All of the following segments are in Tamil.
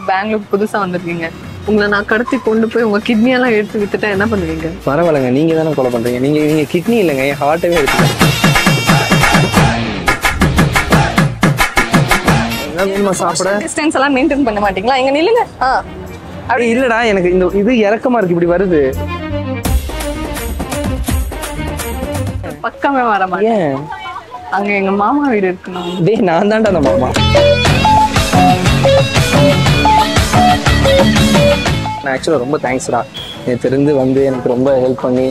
பெங்களூர் புதுசா வந்திருக்கீங்க உங்களை நான் கடத்தி கொண்டு போய் உங்க கிட்னி எல்லாம் எடுத்து வித்துட்டா என்ன பண்ணுவீங்க பரவாயில்லைங்க நீங்க தானே கொலை பண்றீங்க நீங்க நீங்க கிட்னி இல்லைங்க என் ஹார்ட்டவே எடுத்துக்கோங்க என்ன வேணுமா சாப்பிட டிஸ்டன்ஸ் எல்லாம் மெயின்டைன் பண்ண மாட்டீங்களா இங்க நில்லுங்க ஆ அப்படி இல்லடா எனக்கு இந்த இது இறக்கமா இருக்கு இப்படி வருது பக்கமே வர மாட்டேன் ஏன் அங்க எங்க மாமா வீடு இருக்கணும் டேய் நான் தான்டா அந்த மாமா நான் ஆக்சுவலாக ரொம்ப தேங்க்ஸ்டா என் தெரிந்து வந்து எனக்கு ரொம்ப ஹெல்ப் பண்ணி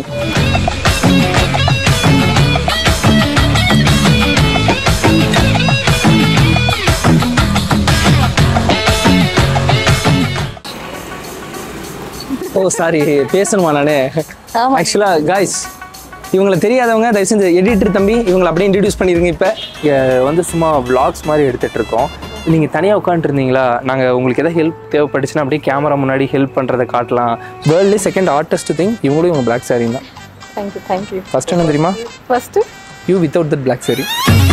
ஓ சாரி பேசணுமா நானே ஆமா. ஆக்சுவலா காய்ஸ் இவங்களை தெரியாதவங்க தயவு செஞ்சு எடிட்டர் தம்பி இவங்களை அப்படியே இன்ட்ரடியூஸ் பண்ணிருங்க இப்போ வந்து சும்மா vlogs மாதிரி எடுத்துட்டு இருக்கோம் நீங்கள் தனியாக உட்காந்துருந்தீங்களா நாங்கள் உங்களுக்கு எதாவது ஹெல்ப் தேவைப்பட்டுச்சுன்னா அப்படியே கேமரா முன்னாடி ஹெல்ப் பண்ணுறதை காட்டலாம் வேர்ல்ட்லேயே செகண்ட் ஆர்டிஸ்ட் திங் இவங்களும் இவங்க பிளாக் சாரி தான் தேங்க்யூ தேங்க்யூ ஃபர்ஸ்ட் என்ன தெரியுமா first you without that black sari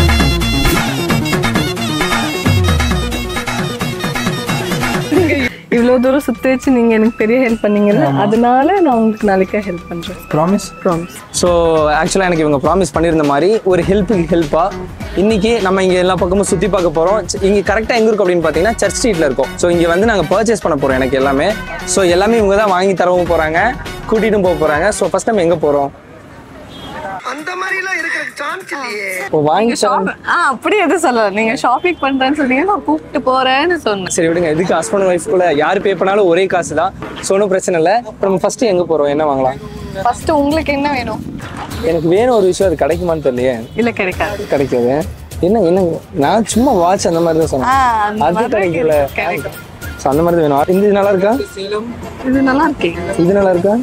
இவ்வளவு தூரம் சுத்தி வச்சு நீங்க எனக்கு பெரிய ஹெல்ப் பண்ணீங்கல்ல அதனால நான் உங்களுக்கு நாளைக்கே ஹெல்ப் பண்றேன் ப்ராமிஸ் ப்ராமிஸ் ஸோ ஆக்சுவலாக எனக்கு இவங்க ப்ராமிஸ் பண்ணியிருந்த மாதிரி ஒரு ஹெல்ப்புக்கு ஹெல்ப்பாக இன்னைக்கு நம்ம இங்கே எல்லா பக்கமும் சுற்றி பார்க்க போகிறோம் இங்கே கரெக்டாக எங்கே இருக்கும் அப்படின்னு பார்த்தீங்கன்னா சர்ச் ஸ்ட்ரீட்டில் இருக்கும் ஸோ இங்கே வந்து நாங்கள் பர்ச்சேஸ் பண்ண போகிறோம் எனக்கு எல்லாமே ஸோ எல்லாமே இவங்க தான் வாங்கி தரவும் போகிறாங்க கூட்டிகிட்டும் போக போகிறாங்க ஸோ ஃபஸ்ட் நம்ம எங்கே போகிறோம் அந்த மாதிரி எல்லாம் இருக்கிறதுக்கு சான்ஸ் இல்லையே இப்போ வாங்கி தரோம் ஆ அப்படி எதுவும் சொல்லல நீங்க ஷாப்பிங் பண்றேன்னு சொன்னீங்க நான் கூப்பிட்டு போறேன்னு சொன்னேன் சரி விடுங்க இதுக்கு ஹஸ்பண்ட் ஒய்ஃப் கூட யார் பே பண்ணாலும் ஒரே காசு தான் ஸோ ஒன்றும் பிரச்சனை இல்லை இப்போ நம்ம ஃபஸ்ட்டு எங்கே போகிறோம் என்ன வாங்கலாம் ஃபர்ஸ்ட் உங்களுக்கு என்ன வேணும் எனக்கு வேணும் ஒரு விஷயம் அது கிடைக்குமான்னு தெரியலையே இல்ல கிடைக்காது கிடைக்காது என்ன என்ன நான் சும்மா வாட்ச் அந்த மாதிரி தான் ஆ, சொன்னேன் அந்த அது மாதிரி கிடைக்கல கிடைக்கும். ஸோ அந்த மாதிரி தான் வேணும் இந்த இது நல்லா இருக்கா இது நல்லா இருக்கீங்க இது நல்லா இருக்கா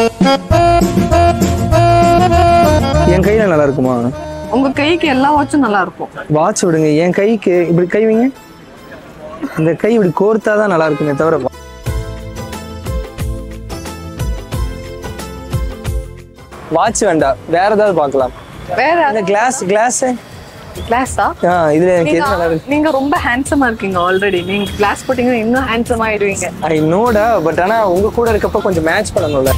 என் கையில நல்லா இருக்குமா உங்க கைக்கு எல்லா வாட்சும் நல்லா இருக்கும் வாட்ச் விடுங்க என் கைக்கு இப்படி கை வைங்க இந்த கை இப்படி கோர்த்தா தான் நல்லா இருக்குமே தவிர வாட்ச் வேண்டாம் வேற ஏதாவது பார்க்கலாம் வேற இந்த கிளாஸ் கிளாஸ் கிளாஸா ஆ இதுல எனக்கு எது நல்லா இருக்கு நீங்க ரொம்ப ஹேண்ட்ஸமா இருக்கீங்க ஆல்ரெடி நீங்க கிளாஸ் போட்டீங்கன்னா இன்னும் ஹேண்ட்ஸம் ஆயிடுவீங்க ஐ நோடா பட் ஆனா உங்க கூட இருக்கப்ப கொஞ்சம் மேட்ச் பண்ணணும்ல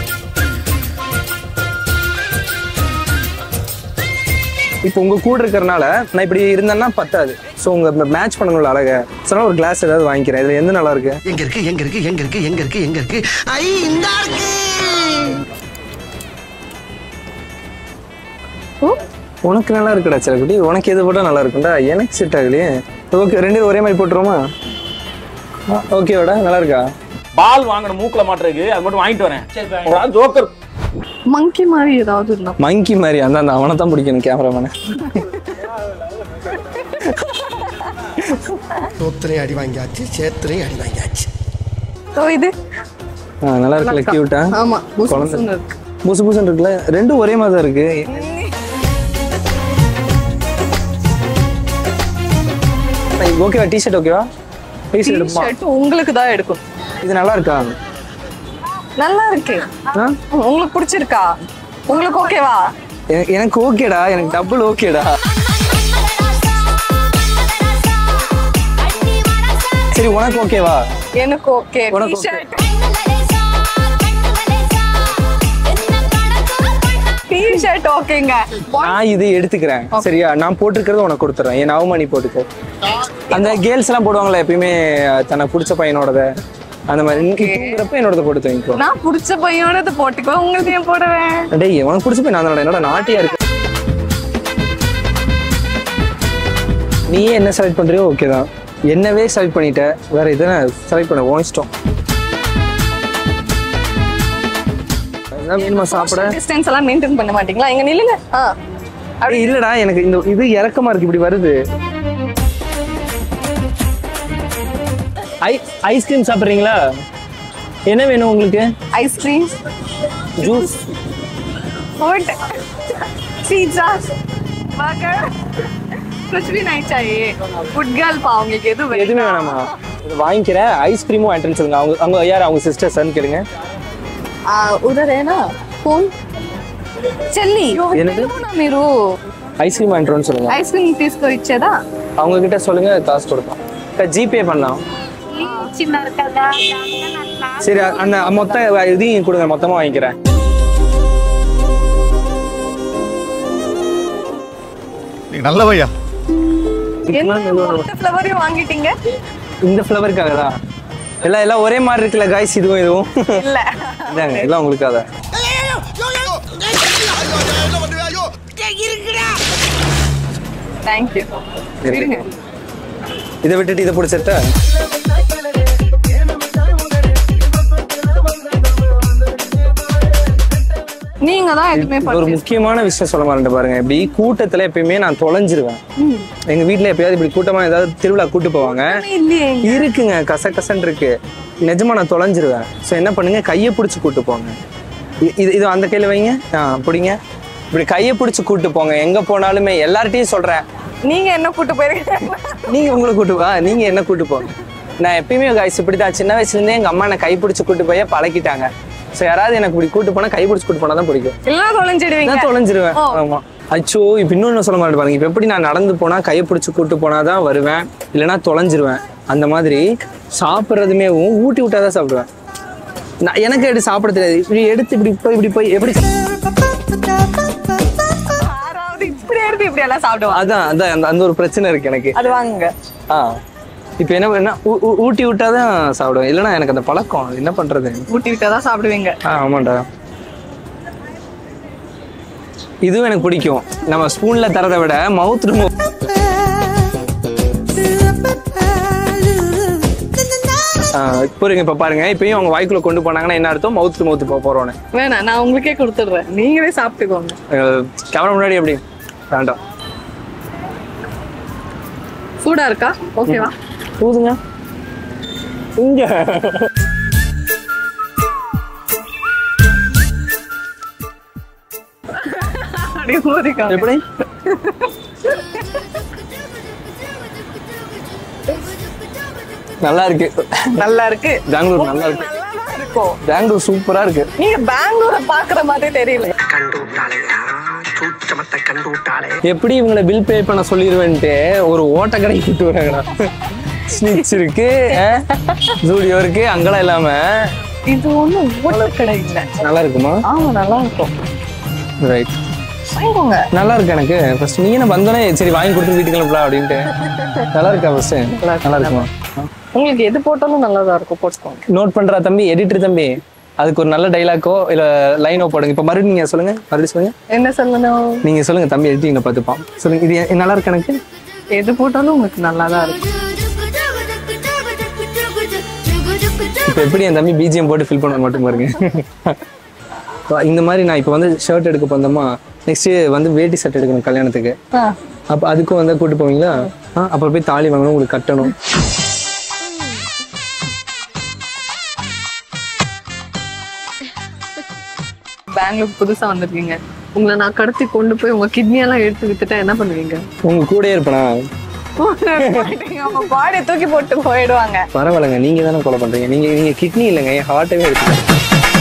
இப்போ உங்க கூட இருக்கறனால நான் இப்படி இருந்தேன்னா பத்தாது ஸோ உங்க மேட்ச் பண்ணணும்ல அழக ஸோ ஒரு கிளாஸ் ஏதாவது வாங்கிக்கிறேன் இதுல எந்த நல்லா இருக்கு எங்க இருக்கு எங்க இருக்கு எங்க இருக்கு எங்க இருக்கு எங்க இருக்கு ஐ இந்த இருக்கு உனக்கு நல்லா இருக்குடா சிலக்குட்டி உனக்கு எது போட்டால் நல்லா இருக்கும்டா எனக்கு செட் ஆகலையே ஓகே ரெண்டு பேரும் ஒரே மாதிரி போட்டுருவோமா ஓகேவாடா நல்லா இருக்கா பால் வாங்கணும் மூக்குல மாட்டுறதுக்கு அது மட்டும் வாங்கிட்டு வரேன் ஒரு ஆள் ஜோக்கர் மங்கி மாதிரி ஏதாவது இருந்தா மங்கி மாதிரி அந்த அந்த அவனை தான் பிடிக்கணும் கேமராமேனை சோத்திரையும் அடி வாங்கியாச்சு சேத்திரையும் அடி வாங்கியாச்சு ஓ இது ஆ நல்லா இருக்குல்ல கியூட்டா ஆமா புசு குழந்தை. புசுன்னு இருக்கு புசு புசுன்னு இருக்குல்ல ரெண்டும் ஒரே மாதிரி தான் இருக்கு ஓகேவா டிஷர்ட் ஓகேவா டிஷர்ட் எடுப்போமா ஷர்ட் உங்களுக்கு தான் எடுக்கும் இது நல்லா இருக்கா நல்லா இருக்கு ஆ? உங்களுக்கு பிடிச்சிருக்கா உங்களுக்கு ஓகேவா எனக்கு- எனக்கு ஓகேடா எனக்கு டபுள் ஓகேடா சரி உனக்கு ஓகேவா எனக்கு ஓகே உனக்கு okay. ஷர்ட் டி ஷர்ட் ஓகேங்க நான் இது எடுத்துக்கிறேன் சரியா நான் போட்டிருக்கிறத உனக்கு கொடுத்துறேன் என் நவமணி போட்டுக்கோ அந்த கேர்ள்ஸ் எல்லாம் போடுவாங்களே எப்பயுமே தனக்கு பிடிச்ச பையனோடத அந்த மாதிரி நீ தூங்குறப்ப என்னோடத போட்டு தூங்கிக்கோ நான் பிடிச்ச பையனோட போட்டுக்கோ உங்களுக்கு ஏன் போடுவேன் டேய் உனக்கு பிடிச்ச பையன் நான் தானடா என்னோட நாட்டியா இருக்கு நீயே என்ன செலக்ட் பண்றியோ ஓகே தான் என்னவே செலக்ட் பண்ணிட்ட வேற எதை செலக்ட் பண்ண உன் இஷ்டம் அதான் வேணுமா சாப்பிட டிஸ்டன்ஸ் எல்லாம் மெயின்டைன் பண்ண மாட்டீங்களா இங்க நில்லுங்க ஆ அப்படி இல்லடா எனக்கு இந்த இது இறக்கமா இருக்கு இப்படி வருது ஐ ஐஸ்கிரீம் சாப்பிட்றீங்களா என்ன வேணும் உங்களுக்கு ice cream juice food pizza burger कुछ भी नहीं चाहिए फूड गर्ल पाओगे के तो எதுவுமே வேணாமா இது வாங்கிக்கிறேன் ஐஸ்கிரீமும் வாங்கிட்டு சொல்லுங்க அவங்க அவங்க யார் அவங்க சிஸ்டர்ஸ்ன்னு கேளுங்க उधर है ना कौन చెల్లి என்னது? తెలుగునా మీరు ஐஸ்கிரீம் வாங்கிட்டு சொல்லுங்க ఐస్ క్రీమ్ తీసుకో ఇచ్చేదా அவங்க கிட்ட சொல்லுங்க காசு கொடுப்போம் ஜிபே பண்ணலாம் சின்ன இருக்கதா நல்லா சரி அந்த மொத்த இதையும் கொடுங்க மொத்தமா வாங்கிக்கிறேன் நீ நல்லவையா என்ன மொத்த ஃப்ளவரையும் வாங்கிட்டீங்க இந்த ஃப்ளவருக்காக தான் எல்லாம் எல்லாம் ஒரே மாதிரி இருக்குல்ல காய்ஸ் இதுவும் இதுவும் இல்ல இதாங்க எல்லாம் உங்களுக்காக தேங்க்யூ இருங்க இதை விட்டுட்டு இதை பிடிச்சிட்ட நீங்க தான் எதுவுமே ஒரு பண்ணி முக்கியமான விஷயம் சொல்ல மாட்டேன் பாருங்க இப்படி கூட்டத்துல எப்பயுமே நான் தொலைஞ்சிருவேன் எங்க வீட்ல எப்பயாவது இப்படி கூட்டமா ஏதாவது திருவிழா கூட்டு போவாங்க இல்லையே இருக்குங்க கச கசன்னு இருக்கு நிஜமா நான் தொலைஞ்சிருவேன் ஸோ என்ன பண்ணுங்க கையை பிடிச்சி கூட்டு போங்க இ- இது இது அந்த கையில வைங்க ஆ பிடிங்க இப்படி கையை பிடிச்சி கூட்டு போங்க எங்க போனாலுமே எல்லார்ட்டையும் சொல்றேன் நீங்க என்ன கூட்டு போயிருக்கீங்க நீங்க உங்களை கூட்டு வா நீங்க என்ன கூட்டு போங்க நான் எப்பயுமே காய்ஸ் இப்படி தான் சின்ன வயசுல இருந்தே எங்க அம்மா என்னை கை பிடிச்சி கூட்டு போய் பழக்கிட்டாங்க ஸோ யாராவது எனக்கு இப்படி கூட்டு போனா கை பிடிச்சி கூட்டு போனா தான் பிடிக்கும் இல்லைன்னா தொலைஞ்சிடுவீங்க நான் தொலைஞ்சிருவேன் ஓ. ஆமா அச்சோ இப்ப இன்னொன்னு சொல்ல மாட்டேன் பாருங்க இப்ப எப்படி நான் நடந்து போனா கையை பிடிச்சி கூட்டு போனாதான் வருவேன் இல்லைன்னா தொலைஞ்சிருவேன் அந்த மாதிரி சாப்பிட்றதுமே ஊட்டி விட்டாதான் சாப்பிடுவேன் நான் எனக்கு எப்படி சாப்பிட தெரியாது இப்படி எடுத்து இப்படி போய் இப்படி போய் எப்படி யாராவது இப்படி எடுத்து இப்படி எல்லாம் சாப்பிடுவாங்க அதான் அதான் அந்த- அந்த ஒரு பிரச்சனை இருக்கு எனக்கு அது வாங்குங்க ஆ இப்போ என்ன பண்ணா ஊ- ஊ- ஊட்டி விட்டாதான் சாப்பிடுவேன் இல்லைன்னா எனக்கு அந்த பழக்கம் அது என்ன பண்றது ஊட்டி விட்டா தான் சாப்பிடுவீங்க ஆ ஆமாண்டா இதுவும் எனக்கு பிடிக்கும் நம்ம ஸ்பூன்ல தரதை விட மவுத் புரியுங்க இப்ப பாருங்க இப்பயும் அவங்க வாய்க்குள்ள கொண்டு போனாங்கன்னா என்ன அர்த்தம் மவுத் மவுத் போக போறோன்னு வேணாம் நான் உங்களுக்கே கொடுத்துடுறேன் நீங்களே சாப்பிட்டுக்கோங்க கேமரா முன்னாடி எப்படி வேண்டாம் சூடா இருக்கா ஓகேவா போதுங்க இங்க அப்படியே ஊதிக்கோங்க எப்படி நல்லா இருக்கு நல்லா இருக்கு பெங்களூர் நல்லா இருக்கு நல்லாதான் இருக்கும் பெங்களூர் சூப்பரா இருக்கு நீங்க பெங்களூரை பாக்குற மாதிரி தெரியல கண்டு விட்டாளையா சூச்சமத்தை கண்டு விட்டாளே எப்படி இவங்களை பில் பே பண்ண சொல்லிடுவேன்ட்டு ஒரு ஓட்ட கடைக்கு கூட்டு வராங்கடா ஸ்னிச் இருக்கு ஜூடியோ இருக்கு அங்கெல்லாம் இல்லாம இது ஒண்ணும் ஓட்ட கடை இல்ல நல்லா இருக்குமா ஆமா நல்லா இருக்கும் ரைட் வாங்கிக்கோங்க நல்லா இருக்கு எனக்கு ஃபர்ஸ்ட் நீங்க என்ன வந்தோடனே சரி வாங்கி கொடுத்து வீட்டுக்கு கிளம்பலாம் அப்படின்ட்டு நல்லா இருக்கா ஃபர்ஸ்ட் நல்லா இருக்குமா உங்களுக்கு எது போட்டாலும் நல்லாதான் இருக்கும் போட்டுக்கோங்க நோட் பண்றா தம்பி எடிட்டர் தம்பி அதுக்கு ஒரு நல்ல டைலாக்கோ இல்ல லைனோ போடுங்க இப்ப மறுபடியும் நீங்க சொல்லுங்க மறுபடியும் சொல்லுங்க என்ன சொல்லணும் நீங்க சொல்லுங்க தம்பி எடிட்டிங்க பார்த்துப்பான் சொல்லுங்க இது எ- நல்லா இருக்கு எனக்கு எது போட்டாலும் உங்களுக்கு நல்லாதான் இருக்கும் இப்போ எப்படி என் தம்பி பிஜிஎம் போட்டு ஃபில் பண்ண மட்டும் பாருங்க இந்த மாதிரி நான் இப்போ வந்து ஷர்ட் எடுக்க போந்தோமா நெக்ஸ்ட் வந்து வேட்டி ஷர்ட் எடுக்கணும் கல்யாணத்துக்கு ஆ, அப்போ அதுக்கும் வந்து கூட்டு போவீங்களா ஆ அப்புறம் போய் தாலி வாங்கணும் உங்களுக்கு கட்டணும் பெங்களூர் புதுசா வந்திருக்கீங்க உங்களை நான் கடத்தி கொண்டு போய் உங்க கிட்னி எல்லாம் எடுத்து வித்துட்டா என்ன பண்ணுவீங்க உங்க கூடயே இருப்பேனா உங்க பாடியை தூக்கி போட்டு போயிடுவாங்க பரவாயில்லைங்க நீங்க தானே கொலை பண்றீங்க நீங்க நீங்க கிட்னி இல்லைங்க என் ஹார்ட்டவே இருக்கு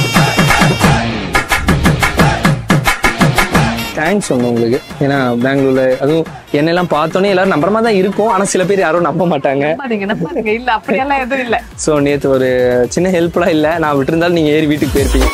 தேங்க்ஸ் சொன்னேன் உங்களுக்கு ஏன்னா பெங்களூர்ல அதுவும் என்னெல்லாம் பார்த்தோன்னே எல்லாரும் நம்புற தான் இருக்கும் ஆனா சில பேர் யாரும் நம்ப மாட்டாங்க நம்பாதீங்க நம்பாதீங்க இல்ல அப்படியெல்லாம் எதுவும் இல்ல ஸோ நேற்று ஒரு சின்ன ஹெல்ப்லாம் இல்லை நான் விட்டுருந்தாலும் நீங்கள் ஏறி வீட்டுக்கு போயிருப்பீங்க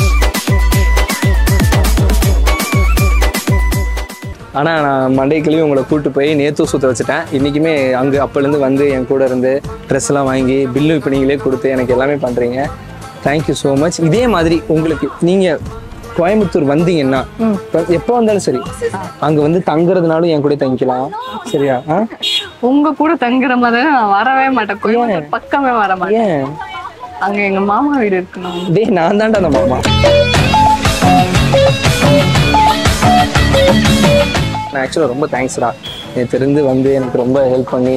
ஆனால் நான் மண்டே கிளம்பி உங்களை கூட்டு போய் நேத்து சுத்த வச்சுட்டேன் இன்றைக்குமே அங்கே அப்போலேருந்து வந்து என் கூட இருந்து ட்ரெஸ் எல்லாம் வாங்கி பில்லு இப்போ நீங்களே கொடுத்து எனக்கு எல்லாமே பண்ணுறீங்க தேங்க்யூ ஸோ மச் இதே மாதிரி உங்களுக்கு நீங்கள் கோயம்புத்தூர் வந்தீங்கன்னா இப்ப எப்போ வந்தாலும் சரி அங்கே வந்து தங்குறதுனாலும் என் கூட தங்கிக்கலாம் சரியா ஆ உங்க கூட தங்குற மாதிரி நான் வரவே மாட்டேன் கோயம்புத்தூர் பக்கமே வர மாட்டேன் ஏன் அங்க எங்க மாமா வீடு இருக்கணும் டேய் நான் தான்டா அந்த மாமா நான் ஆக்சுவலாக ரொம்ப தேங்க்ஸ்டா நேற்று இருந்து வந்து எனக்கு ரொம்ப ஹெல்ப் பண்ணி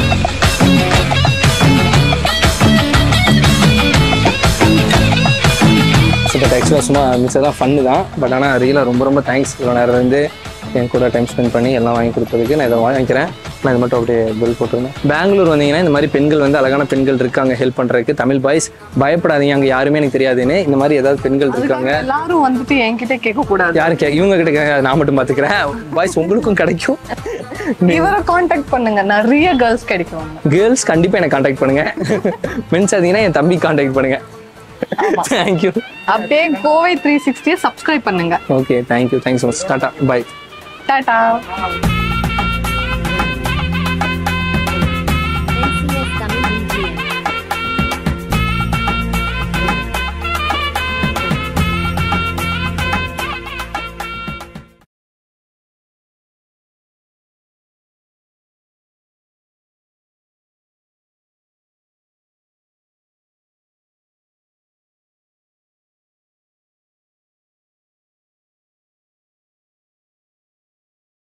பட் ஆக்சுவலாக சும்மா மிச்சம் ஃபன்னு தான் பட் ஆனால் ரியலாக ரொம்ப ரொம்ப தேங்க்ஸ் இவ்வளோ நேரம் இருந்து என் கூட டைம் ஸ்பெண்ட் பண்ணி எல்லாம் வாங்கி கொடுத்ததுக்கு நான் இதை வாங்கிக்கிறேன் நான் இது மட்டும் அப்படியே பில் போட்டுருந்தேன் பெங்களூர் வந்தீங்கன்னா இந்த மாதிரி பெண்கள் வந்து அழகான பெண்கள் இருக்காங்க ஹெல்ப் பண்ணுறதுக்கு தமிழ் பாய்ஸ் பயப்படாதீங்க அங்கே யாருமே எனக்கு தெரியாதுன்னு இந்த மாதிரி ஏதாவது பெண்கள் இருக்காங்க எல்லாரும் வந்துட்டு என்கிட்ட கேட்க கூடாது யாரு கே இவங்க கிட்ட கேட்க, நான் மட்டும் பார்த்துக்கிறேன் பாய்ஸ் உங்களுக்கும் கிடைக்கும் இவரை காண்டாக்ட் பண்ணுங்க நிறைய கேர்ள்ஸ் கிடைக்குவாங்க கேர்ள்ஸ் கண்டிப்பா எனக்கு காண்டாக்ட் பண்ணுங்க மென்ஸ் அதிகனா என் தம்பி காண்டாக்ட் பண்ணுங்க தேங்க்யூ அப்படியே கோவை த்ரீ சிக்ஸ்டியை சப்ஸ்கிரைப் பண்ணுங்க okay thank you thanks so much tata bye Tata